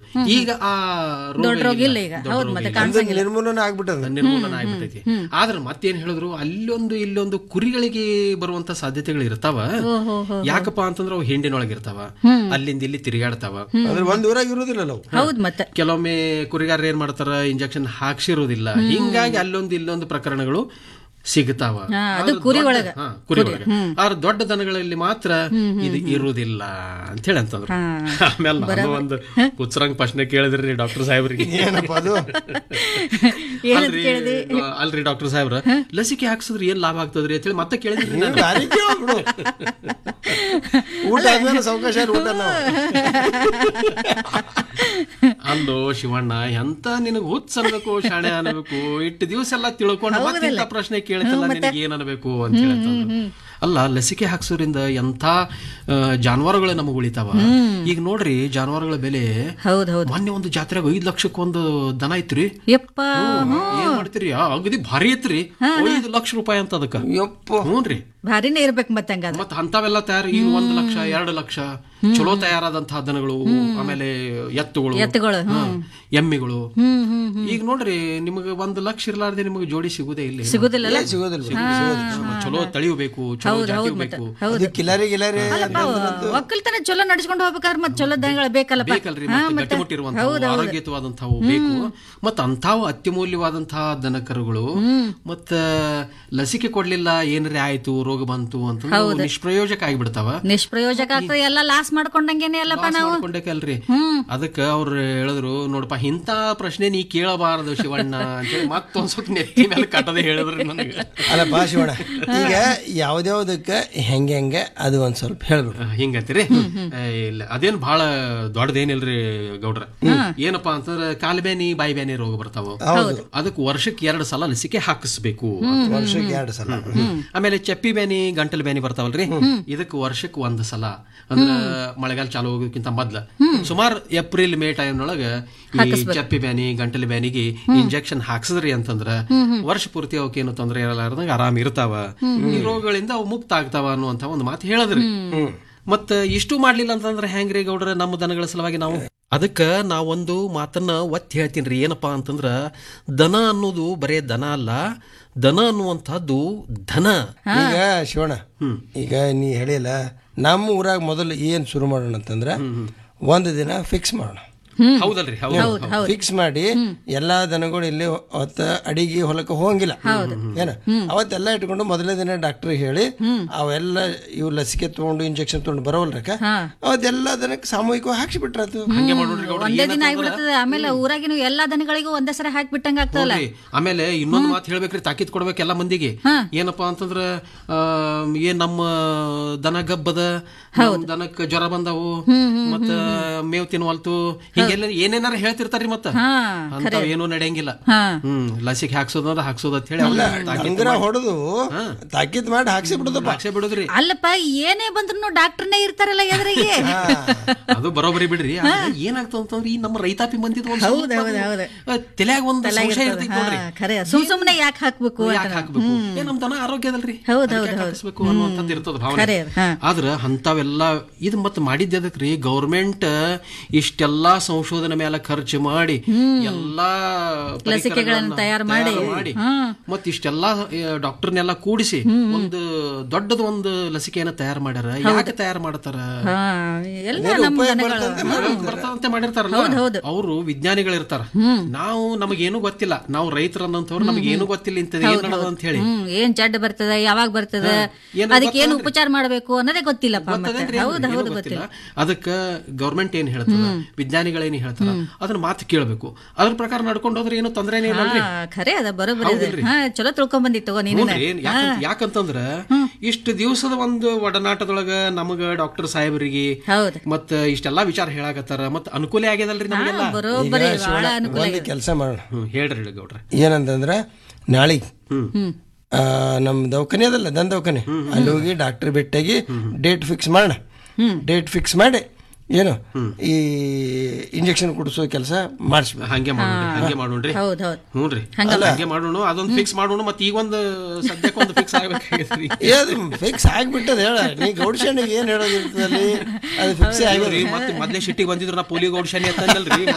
ಈಗ ಆ ರೋಗ ದೊಡ್ಡ ರೋಗ ಇಲ್ಲ ಈಗ ದೊಡ್ಡ ಹೌದು ರೋಗ ಮತ್ತೆ ಇಲ್ಲ. ಅಂದ್ರೆ ನಿರ್ಮೂಲನ ಆಗ್ಬಿಟ್ಟದ ನಿರ್ಮೂಲನ ಆಗ್ಬಿಟ್ಟೈತಿ ಆದ್ರೆ ಮತ್ತೇನ್ ಹೇಳಿದ್ರು ಅಲ್ಲೊಂದು ಇಲ್ಲೊಂದು ಕುರಿಗಳಿಗೆ ಬರುವಂತ ಸಾಧ್ಯತೆಗಳು ಇರ್ತಾವ ಯಾಕಪ್ಪ ಅಂತಂದ್ರ ಅವು ಹಿಂಡಿನೊಳಗೆ ಇರ್ತಾವ ಅಲ್ಲಿಂದ ಇಲ್ಲಿ ತಿರುಗಾಡ್ತಾವ ಅಂದ್ರೆ ಒಂದ್ ಊರಾಗ ಇರೋದಿಲ್ಲ ಅವು ಹೌದ್ ಮತ್ತೆ ಕೆಲವೊಮ್ಮೆ ಕುರಿಗಾರರು ಏನ್ ಮಾಡ್ತಾರ ಇಂಜೆಕ್ಷನ್ ಹಾಕ್ಸಿರೋದಿಲ್ಲ ಹಿಂಗಾಗಿ ಅಲ್ಲೊಂದು ಇಲ್ಲೊಂದು ಪ್ರಕರಣಗಳು ಸಿಗ್ತಾವ ಹಾ, ಅದು ಆದ್ರೆ ಕುರಿ ದೊಡ್ಡ- ಒಳಗ. ಹಾ, ಕುರಿ ಒಳಗ ಆದ್ರೆ ದೊಡ್ಡ ದನಗಳಲ್ಲಿ ಮಾತ್ರ ಇದು ಇರುವುದಿಲ್ಲ ಅಂತ ಹೇಳಿ ಅಂತಂದ್ರು ಆಮೇಲೆ ನಾನು ಒಂದು ಕುಚ್ಚರಂಗ್ ಪ್ರಶ್ನೆ ಕೇಳಿದ್ರಿ ಡಾಕ್ಟರ್ ಸಾಹೇಬ್ರಿಗೆ ಏನಪ್ಪ ಅದು ಏನಂತ ಅಲ್ರಿ, ಕೇಳಿದೆ ಅಲ್ರಿ ಡಾಕ್ಟರ್ ಸಾಹೇಬ್ರ ಲಸಿಕೆ ಹಾಕ್ಸಿದ್ರೆ ಏನ್ ಲಾಭ ಆಗ್ತದ್ರಿ ಅಂತ ಹೇಳಿ ಮತ್ತೆ ಕೇಳಿದ್ರಿ ನಾನು ಭಾರಿ ಕೇಳೋ ಬಿಡು ಊಟ ಆದ್ಮೇಲೆ ಸಾವಕಾಶ ಊಟ ನಾವು ಅಂದು ಶಿವಣ್ಣ ಎಂತ ನಿನಗ್ ಹುಚ್ಚ ಅನ್ಬೇಕು ಶಾಣೆ ಅನ್ಬೇಕು ಇಟ್ಟು ದಿವಸ ಎಲ್ಲ ತಿಳ್ಕೊಂಡು ಮತ್ತೆ ಇಂಥ ಪ್ರಶ್ನೆ ಕೇಳ್ತಿಲ್ಲ ನಿನಗೆ ಏನ್ ಅನ್ಬೇಕು ಅಂತ ಹೇಳ್ತಂದ್ರು ಅಲ್ಲ ಲಸಿಕೆ ಹಾಕ್ಸೋದ್ರಿಂದ ಎಂಥ ಆ, ಜಾನುವಾರುಗಳು ನಮಗ್ ಉಳಿತಾವ ಈಗ ನೋಡ್ರಿ ಜಾನುವಾರುಗಳ ಬೆಲೆ ಹೌದ್ ಹೌದ್ ಮೊನ್ನೆ ಒಂದು ಜಾತ್ರೆಗೆ ಐದ್ ಲಕ್ಷಕ್ಕೆ ಒಂದು ದನ ಐತ್ರಿ ಯಪ್ಪ ಏನ್ ಮಾಡ್ತೀರಿ ಆ, ಅಗದಿ ಭಾರಿ ಐತ್ರಿ ಐದು ಲಕ್ಷ ರೂಪಾಯಿ ಅಂತ ಅದಕ್ಕ ಯಪ್ಪ ಹ್ಞೂನ್ರಿ ಭಾರಿನೇ ಇರ್ಬೇಕು ಮತ್ತೆ ಹಂಗಾದ್ರೆ ಮತ್ತ ಅಂತವೆಲ್ಲ ತಯಾರು ಈಗ ಒಂದ್ ಲಕ್ಷ ಎರಡು ಲಕ್ಷ ಚಲೋ ತಯಾರಾದಂತಹ ದನಗಳು ಆಮೇಲೆ ಎತ್ತುಗಳು ಎತ್ತುಗಳು, ಹಾ, ಎಮ್ಮಿಗಳು ಹ್ಮ್ ಹ್ಮ್ ಈಗ ನೋಡ್ರಿ ನಿಮಗೆ ಒಂದ್ ಲಕ್ಷ ಇರ್ಲಾರ್ದೆ ನಿಮಗೆ ಜೋಡಿ ಸಿಗುದೇ ಇಲ್ಲ ಸಿಗುದಿಲ್ಲಲ್ಲ ಸಿಗೋದಿಲ್ಲ ಚಲೋ ತಳಿಯು ಬೇಕು ಚಲೋ ಜಾತಿಯು ಬೇಕು ಅದು ಕಿಲಾರಿ ಗಿಲಾರಿ ಒಕ್ಕಲ್ತನ ಚಲೋ ನಡ್ಸ್ಕೊಂಡು ಹೋಗ್ಬೇಕಾದ್ರೆ ಮತ್ತೆ ಚಲೋ ದನಗಳು ಬೇಕಲ್ಲಪ್ಪ ಬೇಕಲ್ರಿ ಮತ್ತೆ ಗಟ್ಟಿಮುಟ್ಟಿರುವಂತಹ ಆರೋಗ್ಯಯುತವಾದಂಥವು ಬೇಕು ಮತ್ತ ಅಂಥವು ಅತ್ಯಮೂಲ್ಯವಾದಂತಹ ದನಕರುಗಳು ಮತ್ತ ಲಸಿಕೆ ಕೊಡ್ಲಿಲ್ಲ ಏನಾರೇ ಆಯ್ತು ರೋಗ ಬಂತು ಅಂತ ನಿಷ್ಪ್ರಯೋಜಕ ಆಗಿಬಿಡ್ತಾವ ನಿಷ್ಪ್ರಯೋಜಕ ಆಗ್ತದೆ ಎಲ್ಲ ಲಾಸ್ ಮಾಡ್ಕೊಂಡಂಗೇನೆ ಅಲ್ಲಪ್ಪ ನಾವು ಮಾಡ್ಕೊಂಡೇಕಲ್ರಿ ಅದಕ್ಕ ಅವ್ರು ಹೇಳಿದ್ರು ನೋಡಪ್ಪ ಇಂಥ ಪ್ರಶ್ನೆ ನೀ ಕೇಳಬಾರದು ಶಿವಣ್ಣ ಅಂತೇಳಿ ಮತ್ತೊಂದ್ ಸ್ವಲ್ಪ ನೆತ್ತಿ ಮೇಲೆ ಕಟ್ಟದೆ ಹೇಳಿದ್ರು ನನಗೆ ಅಲ್ಲಪ್ಪ ಶಿವಣ್ಣ ಈಗ ಯಾವ್ದ್ಯಾವ್ದಕ್ಕೆ ಹೆಂಗೆ ಹೆಂಗೆ ಅದು ಒಂದ್ ಸ್ವಲ್ಪ ಹೇಳ್ಬೇಕು ಹಿಂಗಂತೀರಿ ಏ, ಇಲ್ಲ ಅದೇನ್ ಬಹಳ ದೊಡ್ಡದೇನಿಲ್ರಿ ಗೌಡ್ರ ಏನಪ್ಪಾ ಅಂತಂದ್ರ ಕಾಲ್ ಬ್ಯಾನಿ ಬಾಯಿ ಬ್ಯಾನಿ ರೋಗ ಬರ್ತಾವ ಅದಕ್ಕೆ ವರ್ಷಕ್ಕೆ ಎರಡು ಸಲ ಲಸಿಕೆ ಹಾಕಿಸ್ಬೇಕು ವರ್ಷಕ್ಕೆ ಎರಡು ಸಲ ಆಮೇಲೆ ಚಪ್ಪಿ ಬ್ಯಾನಿ ಗಂಟಲು ಬ್ಯಾನಿ ಬರ್ತಾವಲ್ರಿ ಇದಕ್ಕೆ ವರ್ಷಕ್ಕೆ ಒಂದ್ ಸಲ ಅಂದ್ರ ಮಳೆಗಾಲ ಚಾಲು ಹೋಗೋದಕ್ಕಿಂತ ಮೊದ್ಲ ಸುಮಾರು ಏಪ್ರಿಲ್ ಮೇ ಟೈಮ್ ಒಳಗ ಈ ಚಪ್ಪಿ ಬ್ಯಾನಿ ಗಂಟಲು ಬ್ಯಾನಿಗೆ ಇಂಜೆಕ್ಷನ್ ಹಾಕ್ಸಿದ್ರಿ ಅಂತಂದ್ರ ವರ್ಷ ಪೂರ್ತಿ ಅವಕ್ಕೆ ಏನು ತೊಂದರೆ ಇರಲಾರ್ದಂಗ ಆರಾಮ್ ಇರ್ತಾವ ಈ ರೋಗಗಳಿಂದ ಅವು ಮುಕ್ತ ಆಗ್ತಾವ ಅನ್ನುವಂತ ಒಂದು ಮಾತು ಹೇಳಿದ್ರಿ ಮತ್ತ ಇಷ್ಟು ಮಾಡ್ಲಿಲ್ಲ ಅಂತಂದ್ರೆ ಹೆಂಗ್ರಿ ಗೌಡ್ರ ನಮ್ಮ ದನಗಳ ಸಲುವಾಗಿ ನಾವು ಅದಕ್ಕ ನಾವೊಂದು ಮಾತನ್ನ ಒತ್ತಿ ಹೇಳ್ತೀನಿ ಏನಪ್ಪಾ ಅಂತಂದ್ರ ದನ ಅನ್ನೋದು ಬರೇ ದನ ಅಲ್ಲ ದನ ಅನ್ನುವಂಥದ್ದು ಧನ ಈಗ ಶಿವಣ್ಣ ಈಗ ನೀ ಹೇಳಿಲ್ಲ ನಮ್ಮ ಊರಾಗ ಮೊದಲು ಏನ್ ಶುರು ಮಾಡೋಣ ಅಂತಂದ್ರ ಒಂದು ದಿನ ಫಿಕ್ಸ್ ಮಾಡೋಣ ಹೌದಲ್ರಿ ಹೌದು ಫಿಕ್ಸ್ ಮಾಡಿ ಎಲ್ಲಾ ದನಗಳು ಇಲ್ಲಿ ಅವತ್ತ ಅಡಿಗೆ ಹೊಲಕ್ಕೆ ಹೋಗಂಗಿಲ್ಲ ಏನ ಅವತ್ತೆಲ್ಲ ಇಟ್ಕೊಂಡು ಮೊದಲನೇ ದಿನ ಡಾಕ್ಟರ್ ಹೇಳಿ ಅವೆಲ್ಲ ಇವು ಲಸಿಕೆ ತಗೊಂಡು ಇಂಜೆಕ್ಷನ್ ತಗೊಂಡು ಬರೋವಲ್ರಕ್ಕ ಅವತ್ತೆಲ್ಲ ದನಕ್ಕೆ ಸಾಮೂಹಿಕವಾಗಿ ಹಾಕ್ಸಿಬಿಟ್ರದು ಹಂಗೆ ಮಾಡೋಣ್ರಿ ಗೌಡ್ರ ಒಂದೇ ದಿನ ಆಗ್ಬಿಡ್ತದೆ ಆಮೇಲೆ ಊರಾಗಿನ ಎಲ್ಲಾ ದನಗಳಿಗೂ ಒಂದೇ ಸರಿ ಹಾಕ್ಬಿಟ್ಟಂಗ ಆಗ್ತದಲ್ಲ ನೋಡ್ರಿ, ಆಮೇಲೆ ಇನ್ನೊಂದು ಮಾತು ಹೇಳ್ಬೇಕ್ರಿ ತಾಕೀತ್ ಕೊಡ್ಬೇಕು ಎಲ್ಲ ಮಂದಿಗೆ ಏನಪ್ಪಾ ಅಂತಂದ್ರ ಆ, ಏನ್ ನಮ್ಮ ದನ ಗಬ್ಬದ ನಮ್ ದನಕ್ಕ ಜ್ವರ ಬಂದವು ಮತ್ತ ಮೇವ್ ತಿನ್ವಲ್ತು ಹಿಂಗೆಲ್ಲ ಏನೇನಾರ ಹೇಳ್ತಿರ್ತಾರ್ರಿ ಮತ್ತ ಹಾ ಅಂತ ಏನೂ ನಡೆಯಂಗಿಲ್ಲ ಹಾ ಹ್ಮ್ ಲಸಿಕೆ ಹಾಕ್ಸೋದ್ರ ಹಾಕ್ಸೋದ್ ಅಂತ ಹೇಳಿ ಅವ್ನ ತಾಕೀತ್ ಹಂಗರ ಹೊಡೆದು ತಾಕೀತ್ ಮಾಡಿ ಹಾಕ್ಸಿ ಬಿಡುದಪ್ಪ ಹಾಕ್ಸೇ ಬಿಡುದ್ರಿ ಅಲ್ಲಪ್ಪ ಏನೇ ಬಂದ್ರು ಡಾಕ್ಟರ್ನೇ ಇರ್ತಾರಲ್ಲ ಎದುರಿಗೆ ಅದು ಬರೋಬರಿ ಬಿಡ್ರಿ ಆದ್ರೆ ಏನಾಗ್ತದ ಅಂತಂದ್ರೆ ಈ ನಮ್ಮ ರೈತಾಪಿ ಮಂದಿದ ಒಂದ್ ಹೌದ್ ಸ್ವಲ್ಪ ಹೌದ್ ಹೌದ್. ಆ, ತಲ್ಯಾಗ ಒಂದ್ ಸಂಶಯ ಇರ್ತೈತಿ ಹಾ, ನೋಡ್ರಿ ಖರೆ ಸುಮ್ ಸುಮ್ನೆ ಯಾಕೆ ಹಾಕ್ಬೇಕು ಅಂತ ಯಾಕೆ ಹಾಕ್ಬೇಕು ಏ ನಮ್ ದನ ಆರೋಗ್ಯದಲ್ರಿ ಹೌದ್ ಅದಕ್ಕೆ ಹೌದ್ ಯಾಕ್ ಹೌದ್. ಹಾಕಿಸ್ಬೇಕು ಅನ್ನುವಂಥದ್ದು ಇರ್ತದ ಭಾವನೆ ಖರೆ ಅದು, ಹಾ. ಆದ್ರ ಅಂತವೆಲ್ಲ ಇದು ಮತ್ತೆ ಮಾಡಿದ್ದದಕ್ರಿ ಗೌರ್ಮೆಂಟ್ ಇಷ್ಟೆಲ್ಲಾ ಸಂಶೋಧನೆ ಮೇಲೆ ಖರ್ಚು ಮಾಡಿ ಎಲ್ಲಾ ಲಸಿಕೆಗಳನ್ನ ತಯಾರು ಮಾಡಿ, ಮಾಡಿ ಮತ್ ಇಷ್ಟೆಲ್ಲಾ ಡಾಕ್ಟರ್ನೆಲ್ಲ ಕೂಡಿಸಿ ಒಂದು ದೊಡ್ಡದ ಒಂದು ಲಸಿಕೆಯನ್ನ ತಯಾರು ಮಾಡ್ಯಾರ ಯಾಕೆ ತಯಾರು ಮಾಡ್ತಾರ ಹಾ ಎಲ್ಲ ನಮ್ಮ ದನಗಳು ಬರ್ತಾವಂತೆ ಮಾಡಿರ್ತಾರಲ್ಲ ಅವರು ವಿಜ್ಞಾನಿಗಳಿರ್ತಾರ ನಾವು ನಮಗೇನು ಗೊತ್ತಿಲ್ಲ ನಾವು ರೈತರನ್ನಂತವ್ರು ನಮಗೇನು ಗೊತ್ತಿಲ್ಲ ಇಂಥದ್ದು ಏನ್ ನಡೆದ ಅಂತ ಹೇಳಿ ಹ್ಮ್ ಏನ್ ಜಡ್ ಬರ್ತದ ಯಾವಾಗ ಬರ್ತದ ಏನು ಅದಕ್ಕೆ ಏನು ಉಪಚಾರ ಮಾಡ್ಬೇಕು ಅನ್ನೋದೇ ಗೊತ್ತಿಲ್ಲಪ್ಪ ಮತ್ತೆ ಗೊತ್ತದೇನ್ರಿ? ಹೌದು ಏನೂ ಹೌದು ಗೊತ್ತಿಲ್ಲ ಗೊತ್ತಿಲ್ಲ ಅದಕ್ಕ ಗವರ್ಮೆಂಟ್ ಏನ್ ಹೇಳ್ತದ ವಿಜ್ಞಾನಿಗಳೇನು ಹೇಳ್ತಾರ ಅದನ್ನ ಮಾತು ಕೇಳಬೇಕು ಅದ್ರ ಪ್ರಕಾರ ನಡ್ಕೊಂಡು ಹೋದ್ರೆ ಏನು ತೊಂದರೆನೇ ಇಲ್ಲ ಹಾ ಖರೆ ಅದ ಬರೋಬ್ಬರಿ ಅದ ಹಾ ಚಲೋ ತಿಳ್ಕೊಂಡ್ ಬಂದಿತ್ತು ತಗೋ ನೀನು ನೋಡ್ರಿ ಯಾಕಂತ ಯಾಕಂತಂದ್ರ ಇಷ್ಟು ದಿವಸದ ಒಂದು ಒಡನಾಟದೊಳಗ ನಮಗ ಡಾಕ್ಟರ್ ಸಾಹೇಬರಿಗೆ ಹೌದು ಮತ್ತ ಇಷ್ಟೆಲ್ಲಾ ವಿಚಾರ ಹೇಳಾಕತ್ತಾರ ಮತ್ತ ಅನುಕೂಲ ಆಗ್ಯದಲ್ರಿ ನಮಗೆಲ್ಲ ಬರೋಬ್ಬರಿ ಬಹಳ ಅನುಕೂಲ ಒಂದು ಕೆಲಸ ಮಾಡೋಣ ಹ್ಮ್ ಹೇಳ್ರಿ ಹೇಳಿ ಗೌಡ್ರ ಏನಂತಂದ್ರ ನಾಳೆಗೆ ಆ, ನಮ್ ದವಾಖಾನೆ ಅದಲ್ಲ ದನ್ ದವಾಖಾನೆ ಅಲ್ಲಿ ಹೋಗಿ ಡಾಕ್ಟರ್ ಭೇಟಿಯಾಗಿ ಡೇಟ್ ಫಿಕ್ಸ್ ಮಾಡೋಣ ಡೇಟ್ ಫಿಕ್ಸ್ ಮಾಡಿ ಏನು ಈ ಇಂಜೆಕ್ಷನ್ ಕೊಡಿಸೋ ಕೆಲಸ ಮಾಡಿಸ್ಬೇಕು ಹಂಗೆ ಮಾಡೋಣ್ರಿ ಹಂಗೆ ಮಾಡೋಣ್ರಿ ಹೌದ್ ಹೌದ್ ಹ್ಞೂನ್ರಿ ಹಂಗೆ ಮಾಡೋಣ ಅದೊಂದು ಫಿಕ್ಸ್ ಮಾಡೋಣ ಮತ್ತೆ ಈಗ ಒಂದು ಸದ್ಯಕ್ಕೆ ಒಂದು ಫಿಕ್ಸ್ ಆಗ್ಬೇಕಾಗೈತ್ರಿ ಏ, ಅದು ಫಿಕ್ಸ್ ಆಗ್ಬಿಟ್ಟದ ಹೇಳ ನೀ ಗೌಡ್ಸಣ್ಣಿಗೆ ಏನ್ ಹೇಳೋದಿರ್ತದಲ್ಲಿ ಅದು ಫಿಕ್ಸ್ ಆಗಿ ಮತ್ತೆ ಮೊದ್ಲೇ ಸಿಟ್ಟಿಗೆ ಬಂದಿದ್ರು ನಾ ಪೋಲಿಯೋ ಗೌಡ್ಶಾನಿ ಅಂತಂದಲ್ರಿ